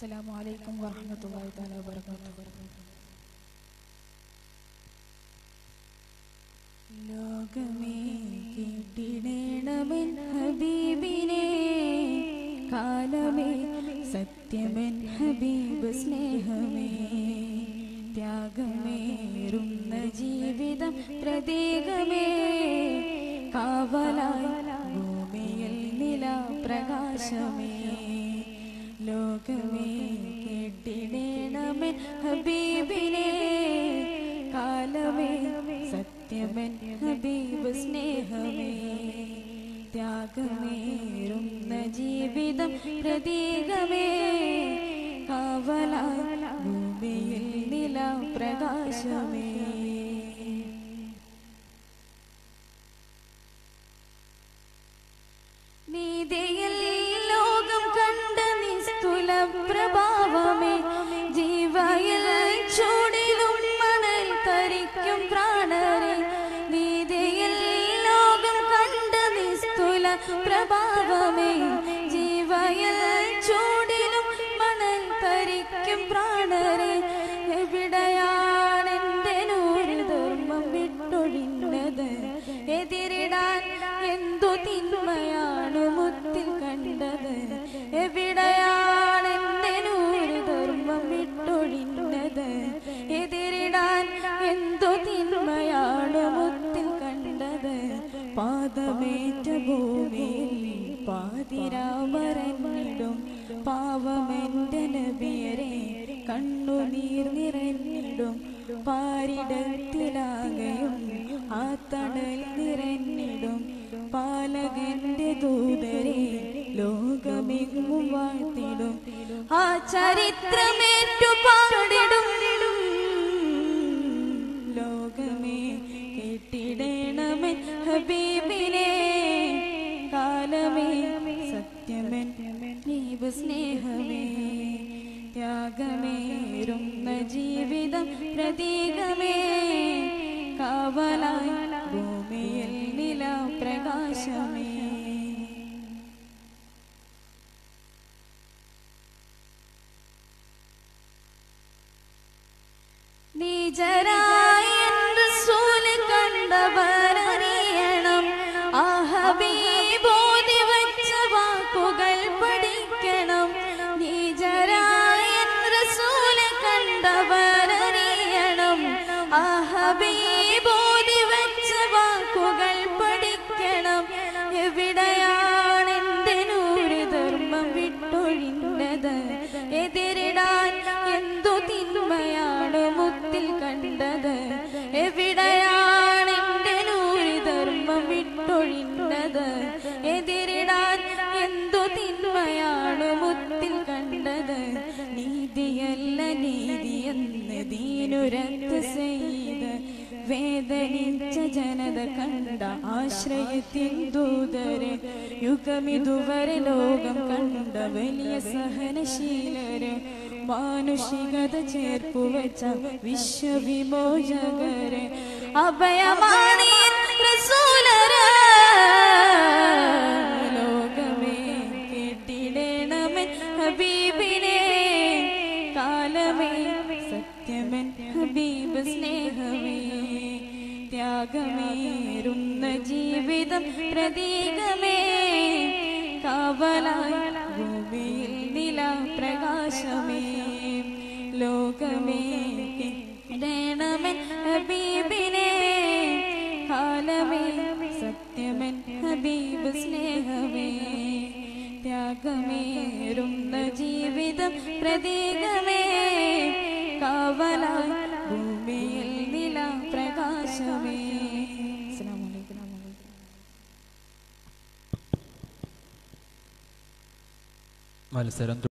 السلام عليكم ورحمة الله تعالى وبركاته ലോകമേ കേട്ടിടേണമെൻ ഹബീബിനെ കാലമേ സത്യമൻ ഹബീബ് സ്നേഹമേ ത്യാഗമേറുന്ന ജീവിതം പ്രതീകമേ കാവലായി ഭൂമിയിൽ നില പ്രകാശമേ ലോകമേ കേട്ടിടേണമെൻ ഹബീബിനെ കാലമേ സത്യമൻ ഹബീബ് സ്നേഹമേ ത്യാഗമേറുന്ന ജീവിതം പ്രതീകമേ കാവല ഭൂമിയിൽ നില പ്രകാശമേ നീതിയിൽ ലോകം കണ്ട നിസ്തുല പ്രഭാവമേ ജീവയിൽ ചൂടിലും മണൽ തരിക്കും പ്രാണരെ നീതിയിൽ ലോകം കണ്ട നിസ്തുല പ്രഭാവമേ ജീവയിൽ ചൂടിലും മണൽ തരിക്കും പ്രാണരെ എവിടെയാണ് എന്റെ നൂറ് ധർമ്മം വിട്ടൊഴിഞ്ഞത് എതിരിടാൻ എന്തു തിന്മയാണ് മുത്തിൽ കണ്ടത് എവിടെയാണ് എന്റെ നൂറ് ധർമ്മം വിട്ടൊഴിഞ്ഞത് എതിരിടാൻ എന്തു തിന്മയാണ് മുത്തിൽ കണ്ടത് പാദമേറ്റ ഭൂമിയിൽ പാതിരാമരഞ്ഞിടും പാവമെന്റെ നബിയരെ കണ്ണുനീർ നിറഞ്ഞിടും പാരിടത്തിലാകയും ആ തണൽ നിറഞ്ഞിടും പാലകന്റെ ദൂതരെ ലോകമെങ്ങും വാഴ്ത്തിടും ആ ചരിത്രമേറ്റു പാടിടും ലോകമേ കേട്ടിടേണമെൻ ഹബീബിനെ കാലമേ സത്യമൻ ഹബീബ് സ്നേഹമേ ത്യാഗമേറുന്ന ജീവിതം പ്രതീകമേ കാവലായി ഭൂമിയിൽ നില പ്രകാശമേ നീചരായ റസൂല് കണ്ടവരറിയണം ആ ഹബീബോധി വച്ച വാക്കുകൾ പഠിക്കണം നീചരായ റസൂല് കണ്ടവരറിയണം ആ ഹബീബോധി വച്ച വാക്കുകൾ പഠിക്കണം എവിടെയാണ് എന്റെ നൂറ് ധർമ്മം വിട്ടൊഴിഞ്ഞത് എതിരിടാൻ എന്തു തിന്മയാണ് മുത്തിൽ കണ്ടത് എവിടെയാണ് എന്റെ നൂറ് ധർമ്മം വിട്ടൊഴിഞ്ഞത് എതിരിടാൻ എന്തു തിന്മയാണ് മുത്തിൽ കണ്ടത് നീതിയല്ല നീതി എന്ന് ദീനുരത്ത് ചെയ്ത് വേദനിച്ച ജനത കണ്ട ആശ്രയത്തിൻ ദൂതര് യുഗമിതുവരെ ലോകം കണ്ട വലിയ സഹനശീലര് മാനുഷികത ചേർപ്പുവച്ച വിശ്വവിമോചകര് അഭയമാണ് ഈ റസൂലര് ലോകമേ കേട്ടിടേണമെൻ ഹബീബിനെ കാലമേ സത്യമൻ ഹബീബ് സ്നേഹമേ ത്യാഗമേറുന്ന ജീവിതം പ്രതീകമേ കാവലായി ഭൂമിയിൽ നില പ്രകാശമേ ലോകമേ കേടേണമെൻ ഹബീബിനെ കാലമേ സത്യമൻ ഹബീബ് സ്നേഹമേ ത്യാഗമേറുന്ന ജീവിതം പ്രതീകമേ കാവലായി ഭൂമിയിൽ നില പ്രകാശമേ അസ്സലാമു അലൈക്കും മത്സരം